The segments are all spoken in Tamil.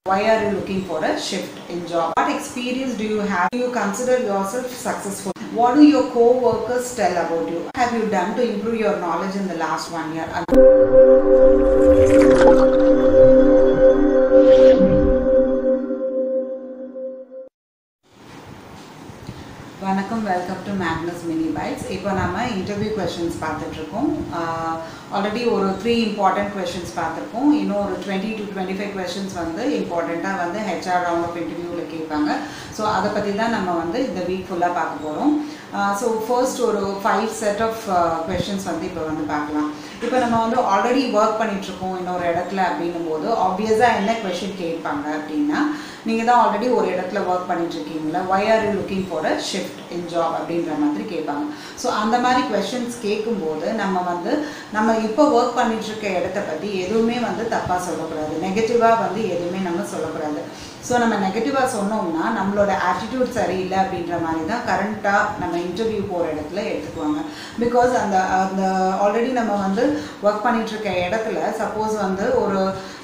Why are you looking for a shift in job? What experience do you have? Do you consider yourself successful? What do your co-workers tell about you? What have you done to improve your knowledge in the last one year? வணக்கம் welcome to Magnus mini bytes இப்போ நம்ம இன்டர்வியூ கொஷின்ஸ் பார்த்துட்ருக்கோம் ஆல்ரெடி ஒரு த்ரீ இம்பார்ட்டன்ட் கொஷின்ஸ் பார்த்துருக்கோம் இன்னும் ஒரு twenty two twenty five questions வந்து இம்பார்ட்டண்ட்டாக வந்து ஹெச்ஆர் ரவுண்ட் ஆஃப் இன்டர்வியூவில் கேட்பாங்க ஸோ அதை பற்றி தான் நம்ம வந்து இந்த வீக் ஃபுல்லாக பார்க்க போகிறோம் ஸோ ஃபர்ஸ்ட் ஒரு ஃபைவ் செட் ஆஃப் கொஷின்ஸ் வந்து இப்போ வந்து பார்க்கலாம் இப்போ நம்ம வந்து ஆல்ரெடி ஒர்க் பண்ணிகிட்ருக்கோம் இன்னொரு இடத்துல அப்படின்னும் போது ஆப்வியஸாக என்ன கொஷின் கேட்பாங்க அப்படின்னா நீங்கள் தான் ஆல்ரெடி ஒரு இடத்துல ஒர்க் பண்ணிட்டு இருக்கீங்களா why are you looking for a shift in job அப்படின்ற மாதிரி கேட்பாங்க ஸோ அந்த மாதிரி கொஷின்ஸ் கேட்கும்போது நம்ம வந்து நம்ம இப்போ ஒர்க் பண்ணிட்டு இருக்க இடத்த பற்றி எதுவுமே வந்து தப்பாக சொல்லக்கூடாது நெகட்டிவாக வந்து எதுவுமே நம்ம சொல்லக்கூடாது ஸோ நம்ம நெகட்டிவாக சொன்னோம்னா நம்மளோட ஆட்டிடியூட் சரியில்லை அப்படின்ற மாதிரி தான் கரண்ட்டாக நம்ம இன்டர்வியூ போகிற இடத்துல எடுத்துக்குவாங்க பிகாஸ் அந்த அந்த ஆல்ரெடி நம்ம வந்து ஒர்க் பண்ணிட்டு இருக்க இடத்துல சப்போஸ் வந்து ஒரு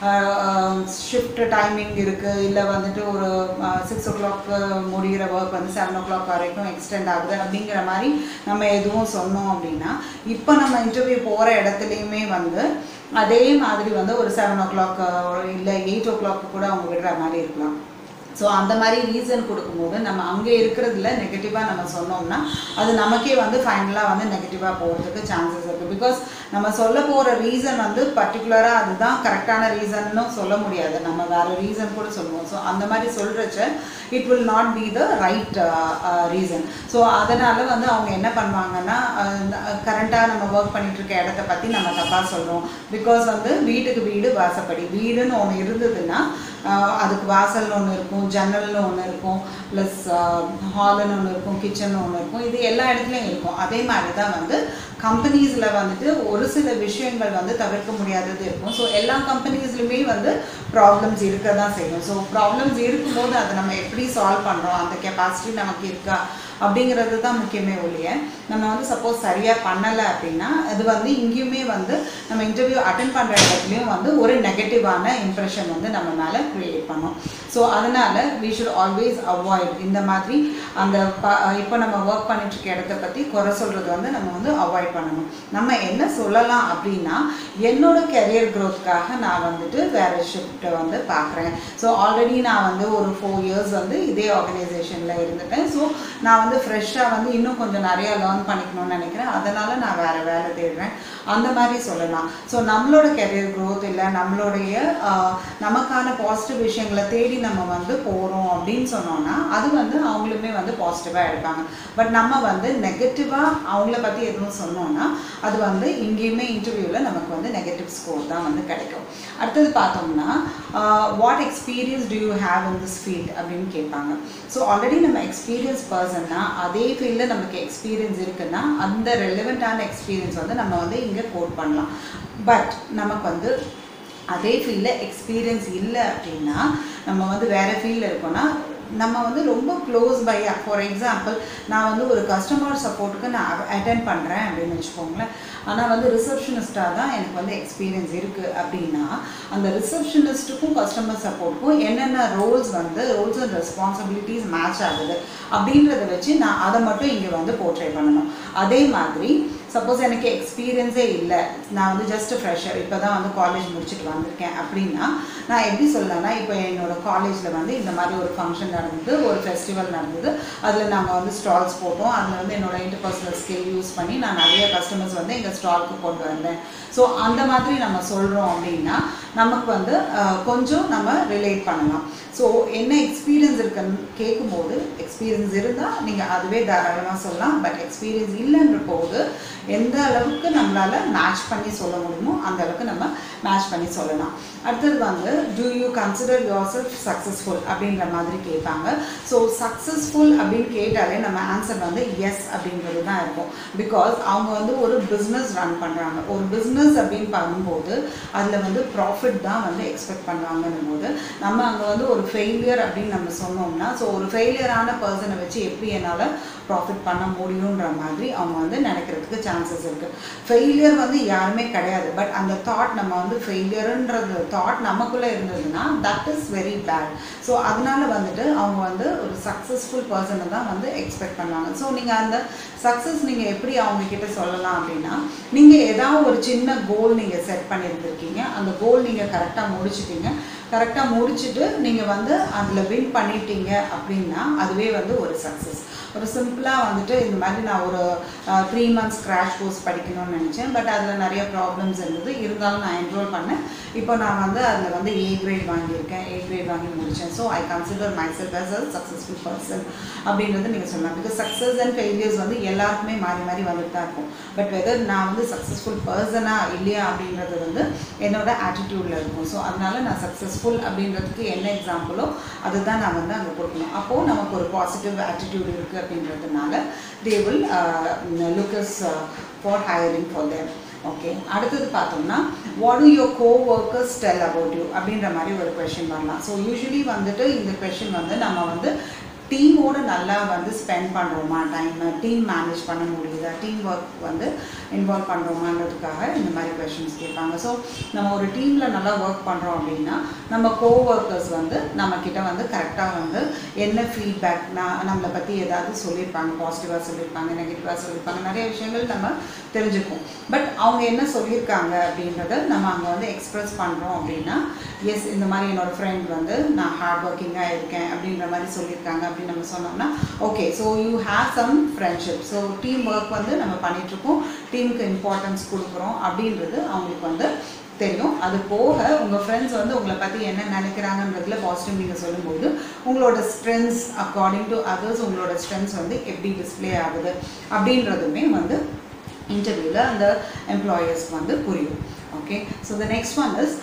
ஷிஃப்ட் டைமிங் இருக்குது இல்லை வந்துட்டு ஒரு சிக்ஸ் ஓ கிளாக் முடிகிற ஒர்க் வந்து செவன் ஓ கிளாக் வரைக்கும் எக்ஸ்டெண்ட் ஆகுது அப்படிங்கிற மாதிரி நம்ம எதுவும் சொன்னோம் அப்படின்னா இப்போ நம்ம இன்டர்வியூ போகிற இடத்துலையுமே வந்து அதே மாதிரி வந்து ஒரு செவன் ஓ கிளாக் இல்லை எயிட் ஓ கிளாக் கூட அவங்க விடுற மாதிரி இருக்கலாம் ஸோ அந்த மாதிரி ரீசன் கொடுக்கும்போது நம்ம அங்கே இருக்கிறதுல நெகட்டிவாக நம்ம சொன்னோம்னா அது நமக்கே வந்து ஃபைனலாக வந்து நெகட்டிவாக போகிறதுக்கு சான்சஸ் இருக்குது பிகாஸ் நம்ம சொல்ல போகிற ரீசன் வந்து பர்டிகுலராக அதுதான் கரெக்டான ரீசன்னு சொல்ல முடியாது நம்ம வேறு ரீசன் கூட சொல்லுவோம் ஸோ அந்த மாதிரி சொல்கிறச்ச it will not be the right reason so அதனால் வந்து அவங்க என்ன பண்ணுவாங்கன்னா கரண்ட்டாக நம்ம ஒர்க் பண்ணிட்டு இருக்க இடத்த பற்றி நம்ம தப்பாக சொல்கிறோம் பிகாஸ் வந்து வீட்டுக்கு வீடு வாசப்படி வீடுன்னு ஒன்று இருந்ததுன்னா அதுக்கு வாசல்னு ஒன்று இருக்கும் ஜன்னல்னு ஒன்று இருக்கும் ப்ளஸ் ஹாலுன்னு ஒன்று இருக்கும் கிச்சன் ஒன்று இருக்கும் இது எல்லா இடத்துலையும் இருக்கும் அதே மாதிரி தான் வந்து கம்பெனிஸில் வந்துட்டு ஒரு சில விஷயங்கள் வந்து தவிர்க்க முடியாதது இருக்கும் ஸோ எல்லா கம்பெனிஸ்லையுமே வந்து ப்ராப்ளம்ஸ் இருக்க தான் செய்யும் ஸோ ப்ராப்ளம்ஸ் இருக்கும்போது அதை நம்ம எப்படி சால்வ் பண்ணுறோம் அந்த கெப்பாசிட்டி நமக்கு இருக்கா அப்படிங்கிறது தான் முக்கியமே ஒழிய நம்ம வந்து சப்போஸ் சரியாக பண்ணலை அப்படின்னா அது வந்து இங்கேயுமே வந்து நம்ம இன்டர்வியூ அட்டன் பண்ணுற இடத்துலையும் வந்து ஒரு நெகட்டிவான இம்ப்ரெஷன் வந்து நம்ம மேலே க்ரியேட் பண்ணோம் ஸோ அதனால் வி ஷுட் ஆல்வேஸ் அவாய்ட் இந்த மாதிரி அந்த ப இப்போ நம்ம ஒர்க் பண்ணிட்டு இருக்க இடத்த பற்றி குறை சொல்கிறது வந்து நம்ம வந்து அவாய்ட் பண்ணணும் நம்ம என்ன சொல்லலாம் அப்படின்னா என்னோட கெரியர் க்ரோத்துக்காக நான் வந்துட்டு வேறு ஷிஃப்ட்டை வந்து பார்க்குறேன் ஸோ ஆல்ரெடி நான் வந்து ஒரு ஃபோர் இயர்ஸ் வந்து இதே ஆர்கனைசேஷனில் இருந்துட்டேன் ஸோ நான் வந்து ஃப்ரெஷ்ஷாக வந்து இன்னும் கொஞ்சம் நிறையா லேர்ன் பண்ணிக்கணும்னு நினைக்கிறேன் அதனால் நான் வேறு வேலை தேடுறேன் அந்த மாதிரி சொல்லலாம் ஸோ நம்மளோட கெரியர் க்ரோத் இல்லை நம்மளுடைய நமக்கான பாசிட்டிவ் விஷயங்களை தேடி நம்ம வந்து போகிறோம் அப்படின்னு சொன்னோன்னா அது வந்து அவங்களுமே வந்து பாசிட்டிவாக எடுப்பாங்க பட் நம்ம வந்து நெகட்டிவாக அவங்கள பற்றி எதுவும் சொன்னோன்னா அது வந்து இங்கேயுமே இன்டர்வியூவில் நமக்கு வந்து நெகட்டிவ் ஸ்கோர் தான் வந்து கிடைக்கும் அடுத்தது பார்த்தோம்னா what experience do you have in this field அப்படின்னு கேட்பாங்க ஸோ ஆல்ரெடி நம்ம எக்ஸ்பீரியன்ஸ் பர்சன்னா அதே ஃபீல்டில் நமக்கு எக்ஸ்பீரியன்ஸ் இருக்குன்னா அந்த ரெலவெண்ட்டான எக்ஸ்பீரியன்ஸ் வந்து நம்ம வந்து இங்கே கோட் பண்ணலாம் பட் நமக்கு வந்து அதே ஃபீல்டில் எக்ஸ்பீரியன்ஸ் இல்லை அப்படின்னா நம்ம வந்து வேறு ஃபீல்டில் இருக்கோன்னா நம்ம வந்து ரொம்ப க்ளோஸ் பையாக ஃபார் எக்ஸாம்பிள் நான் வந்து ஒரு கஸ்டமர் சப்போர்ட்டுக்கு நான் அட்டென்ட் பண்ணுறேன் அப்படின்னு வச்சுக்கோங்களேன் ஆனால் வந்து ரிசப்ஷனிஸ்ட்டாக தான் எனக்கு வந்து எக்ஸ்பீரியன்ஸ் இருக்குது அப்படின்னா அந்த ரிசப்ஷனிஸ்ட்டுக்கும் கஸ்டமர் சப்போர்ட்டுக்கும் என்னென்ன ரோல்ஸ் வந்து ரோல்ஸ் அண்ட் ரெஸ்பான்சிபிலிட்டிஸ் மேட்ச் ஆகுது அப்படின்றத வச்சு நான் அதை மட்டும் இங்கே வந்து போர்ட்ரே பண்ணணும் அதே மாதிரி சப்போஸ் எனக்கு எக்ஸ்பீரியன்ஸே இல்லை நான் வந்து ஜஸ்ட் ஃப்ரெஷர் இப்போ தான் வந்து காலேஜ் முடிச்சுட்டு வந்திருக்கேன் அப்படின்னா நான் எப்படி சொல்லலாம்னா இப்போ என்னோட காலேஜில் வந்து இந்த மாதிரி ஒரு ஃபங்க்ஷன் நடந்தது ஒரு ஃபெஸ்டிவல் நடந்தது அதில் நாங்கள் வந்து ஸ்டால்ஸ் போட்டோம் அதில் வந்து என்னோட இன்டர்பர்சனல் ஸ்கில் யூஸ் பண்ணி நான் நிறைய கஸ்டமர்ஸ் வந்து எங்கள் ஸ்டாலுக்கு கொண்டு வந்தேன் ஸோ அந்த மாதிரி நம்ம சொல்கிறோம் அப்படின்னா நமக்கு வந்து கொஞ்சம் நம்ம ரிலேட் பண்ணலாம் ஸோ என்ன எக்ஸ்பீரியன்ஸ் இருக்குன்னு கேட்கும்போது எக்ஸ்பீரியன்ஸ் இருந்தால் நீங்கள் அதுவே தாராளமாக சொல்லலாம் பட் எக்ஸ்பீரியன்ஸ் இல்லைன்ற போது எந்த அளவுக்கு நம்மளால் மேட்ச் பண்ணி சொல்ல முடியுமோ அந்த அளவுக்கு நம்ம மேட்ச் பண்ணி சொல்லலாம் அடுத்தது வந்து do you consider yourself successful அப்படின்ற மாதிரி கேட்பாங்க ஸோ சக்ஸஸ்ஃபுல் அப்படின்னு கேட்டாலே நம்ம ஆன்சர் வந்து எஸ் அப்படின்றது தான் இருக்கும் பிகாஸ் அவங்க வந்து ஒரு பிஸ்னஸ் ரன் பண்ணுறாங்க ஒரு பிஸ்னஸ் அப்படின்னு பண்ணும்போது அதில் வந்து ப்ராஃபிட் தான் வந்து எக்ஸ்பெக்ட் பண்ணுவாங்கன்னும் போது நம்ம அங்கே வந்து ஒரு ஃபெயிலியர் அப்படின்னு நம்ம சொன்னோம்னா ஸோ ஒரு ஃபெயிலியரான பர்சனை வச்சு எப்படி என்னால் ப்ராஃபிட் பண்ண முடியுன்ற மாதிரி அவங்க வந்து நினைக்கிறதுக்கு சான்சஸ் இருக்குது ஃபெயிலியர் வந்து யாருமே கிடையாது பட் அந்த தாட் நம்ம வந்து ஃபெயிலியருன்றது தாட் நமக்குள்ளே இருந்ததுன்னா that is very bad so அதனால வந்துட்டு அவங்க வந்து ஒரு சக்ஸஸ்ஃபுல் பர்சனை தான் வந்து எக்ஸ்பெக்ட் பண்ணுவாங்க ஸோ நீங்கள் அந்த சக்ஸஸ் நீங்கள் எப்படி அவங்க கிட்ட சொல்லலாம் அப்படின்னா நீங்கள் ஏதாவது ஒரு சின்ன கோல் நீங்கள் செட் பண்ணியிருந்திருக்கீங்க அந்த கோல் நீங்கள் கரெக்டாக முடிச்சிட்டீங்க கரெக்டாக முடிச்சுட்டு நீங்கள் வந்து அதில் வின் பண்ணிட்டீங்க அப்படின்னா அதுவே வந்து ஒரு சக்ஸஸ் ஒரு சிம்பிளாக வந்துட்டு இந்த மாதிரி நான் ஒரு த்ரீ மந்த்ஸ் கிராஷ் கோர்ஸ் படிக்கணும்னு நினச்சேன் பட் அதில் நிறைய ப்ராப்ளம்ஸ் இருந்தது இருந்தாலும் நான் என்ரோல் பண்ணேன் இப்போ நான் வந்து அதில் வந்து ஏ கிரேட் வாங்கியிருக்கேன் ஏ கிரேட் வாங்கி முடித்தேன் so I consider myself as a successful person அப்படின்றது நீங்கள் சொல்லலாம் பிகாஸ் சக்ஸஸ் அண்ட் ஃபெயிலியர்ஸ் வந்து எல்லாருக்குமே மாறி மாறி வந்துட்டு தான் இருக்கும் பட் வெதர் நான் வந்து சக்ஸஸ்ஃபுல் பர்சனா இல்லையா அப்படின்றது வந்து என்னோட ஆட்டிடியூடில் இருக்கும் ஸோ அதனால நான் சக்ஸஸ்ஃபுல் அப்படின்றதுக்கு என்ன எக்ஸாம்பிளோ அதுதான் நான் வந்து அங்கே கொடுக்கணும் அப்போது நமக்கு ஒரு பாசிட்டிவ் ஆட்டிடியூட் இருக்குது அப்படின்றதுனால they will looks for hiring for them okay அடுத்தது பார்த்தோம்னா what do your coworkers tell about you அப்படின்ற மாதிரி ஒரு கொஷின் வரலாம் ஸோ யூஸ்வலி வந்துட்டு இந்த கொஷின் வந்து நம்ம வந்து டீமோடு நல்லா வந்து ஸ்பெண்ட் பண்ணுறோமா டைம் டீம் மேனேஜ் பண்ண முடியுதா டீம் ஒர்க் வந்து இன்வால்வ் பண்ணுறோமான்றதுக்காக இந்த மாதிரி கொஷின்ஸ் கேட்பாங்க ஸோ நம்ம ஒரு டீமில் நல்லா ஒர்க் பண்ணுறோம் அப்படின்னா நம்ம கோ ஒர்க்கர்ஸ் வந்து நம்மக்கிட்ட வந்து கரெக்டாக வந்து என்ன ஃபீட்பேக் நான் நம்மளை பற்றி ஏதாவது சொல்லியிருப்பாங்க பாசிட்டிவாக சொல்லியிருப்பாங்க நெகட்டிவாக சொல்லியிருப்பாங்க நிறைய விஷயங்கள் நம்ம தெரிஞ்சுப்போம் பட் அவங்க என்ன சொல்லியிருக்காங்க அப்படின்றத நம்ம அங்கே வந்து எக்ஸ்ப்ரெஸ் பண்ணுறோம் அப்படின்னா எஸ் இந்த மாதிரி என்னோடய ஃப்ரெண்ட் வந்து நான் ஹார்ட் ஒர்க்கிங்காக இருக்கேன் அப்படின்ற மாதிரி சொல்லியிருக்காங்க அப்படின்னு நம்ம சொன்னோம்னா okay so you have some friendship so team work வந்து நம்ம பண்ணிகிட்ருக்கோம் டீமுக்கு இம்பார்ட்டன்ஸ் கொடுக்குறோம் அப்படின்றது அவங்களுக்கு வந்து தெரியும் அது போக உங்கள் ஃப்ரெண்ட்ஸ் வந்து உங்களை பற்றி என்ன நினைக்கிறாங்கன்றதுல பாசிட்டிவ் நீங்கள் சொல்லும்போது உங்களோட ஸ்ட்ரென்த்ஸ் அக்கார்டிங் டு அதர்ஸ் உங்களோட ஸ்ட்ரென்த்ஸ் வந்து எப்படி டிஸ்பிளே ஆகுது அப்படின்றதுமே வந்து இன்டர்வியூவில் அந்த எம்ப்ளாயர்ஸ்க்கு வந்து புரியும் okay so the next one is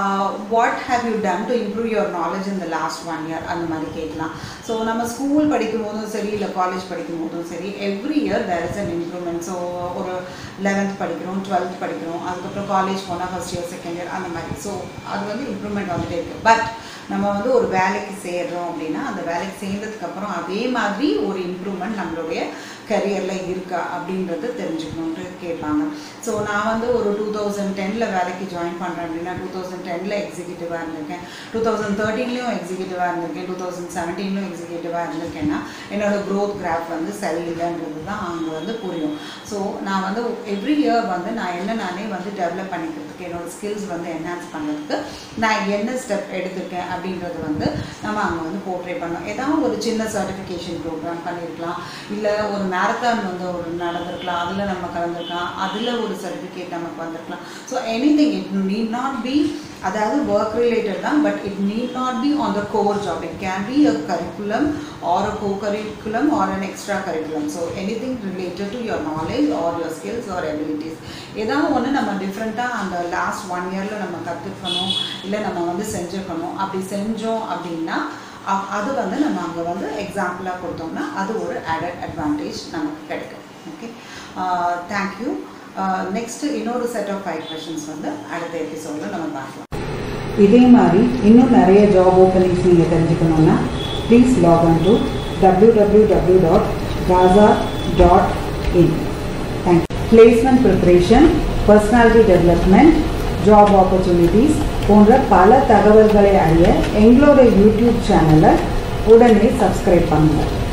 what have you done to improve your knowledge in the last one year அந்த மாதிரி கேட்கலாம் ஸோ நம்ம ஸ்கூல் படிக்கும் போதும் சரி இல்லை காலேஜ் படிக்கும் போதும் சரி every year there is an improvement so ஒரு லெவன்த் படிக்கிறோம் டுவெல்த் படிக்கிறோம் அதுக்கப்புறம் காலேஜ் போனால் ஃபஸ்ட் இயர் செகண்ட் இயர் அந்த மாதிரி ஸோ அது வந்து இம்ப்ரூவ்மெண்ட் வந்துட்டே இருக்குது பட் நம்ம வந்து ஒரு வேலைக்கு சேர்றோம் அப்படின்னா அந்த வேலைக்கு சேர்ந்ததுக்கப்புறம் அதே மாதிரி ஒரு இம்ப்ரூவ்மெண்ட் நம்மளுடைய கரியரில் இருக்கா அப்படின்றது தெரிஞ்சுக்கணுன்ட்டு கேட்பாங்க ஸோ நான் வந்து ஒரு டூ தௌசண்ட் டெனில் வேலைக்கு ஜாயின் பண்ணுறேன் அப்படின்னா டூ தௌசண்ட் டெனில் எக்ஸிக்யூட்டிவாக இருந்திருக்கேன் டூ தௌசண்ட் தேர்ட்டீன்லேயும் எக்ஸிக்யூட்டிவாக இருந்திருக்கேன் டூ தௌசண்ட் செவன்டீன்லையும் எக்ஸிக்யூட்டிவாக இருந்திருக்கேன்னா என்னோடய க்ரோத் கிராஃப் வந்து சரியில்லைன்றது தான் அங்கே வந்து புரியும் ஸோ நான் வந்து எவ்ரி இயர் வந்து நான் என்ன நானே வந்து டெவலப் பண்ணிக்கிறதுக்கு என்னோடய ஸ்கில்ஸ் வந்து என்ஹான்ஸ் பண்ணுறதுக்கு நான் என்ன ஸ்டெப் எடுத்திருக்கேன் அப்படின்றது வந்து நம்ம அங்கே வந்து போர்ட்ரே பண்ணோம் ஏதாவது ஒரு சின்ன சர்டிஃபிகேஷன் ப்ரோக்ராம் பண்ணியிருக்கலாம் இல்லை ஒரு மேரத்தான் வந்து ஒரு நடந்திருக்கலாம் அதில் நம்ம கலந்துருக்கலாம் அதில் ஒரு சர்டிஃபிகேட் நமக்கு வந்திருக்கலாம் so anything it need not be அதாவது ஒர்க் ரிலேட்டட் தான் but it need not be on the core job it can be a curriculum or a co curriculum or an extra curriculum so anything related to your knowledge or your skills or abilities ஏதாவது ஒன்று நம்ம டிஃப்ரெண்ட்டாக அந்த லாஸ்ட் ஒன் இயரில் நம்ம கற்றுக்கணும் இல்லை நம்ம வந்து செஞ்சுக்கணும் அப்படி செஞ்சோம் அப்படின்னா அது வந்து நம்ம அங்கே வந்து எக்ஸாம்பிளாக கொடுத்தோம்னா அது ஒரு ஆடட் அட்வான்டேஜ் நமக்கு கிடைக்கும் ஓகே தேங்க்யூ நெக்ஸ்ட்டு இன்னொரு செட் ஆஃப் ஃபைவ் கொஷின்ஸ் வந்து அடுத்த எபிசோடில் நம்ம பார்க்கலாம் இதே மாதிரி இன்னும் நிறைய ஜாப் ஓப்பனிங்ஸ் நீங்கள் தெரிஞ்சுக்கணுன்னா please log on to W W W dot Kasa dot in thank you placement preparation personality development job opportunities போன்ற பல தகவல்களை அறிய எங்களோட யூடியூப் சேனலை உடனே சப்ஸ்கிரைப் பண்ணுங்கள்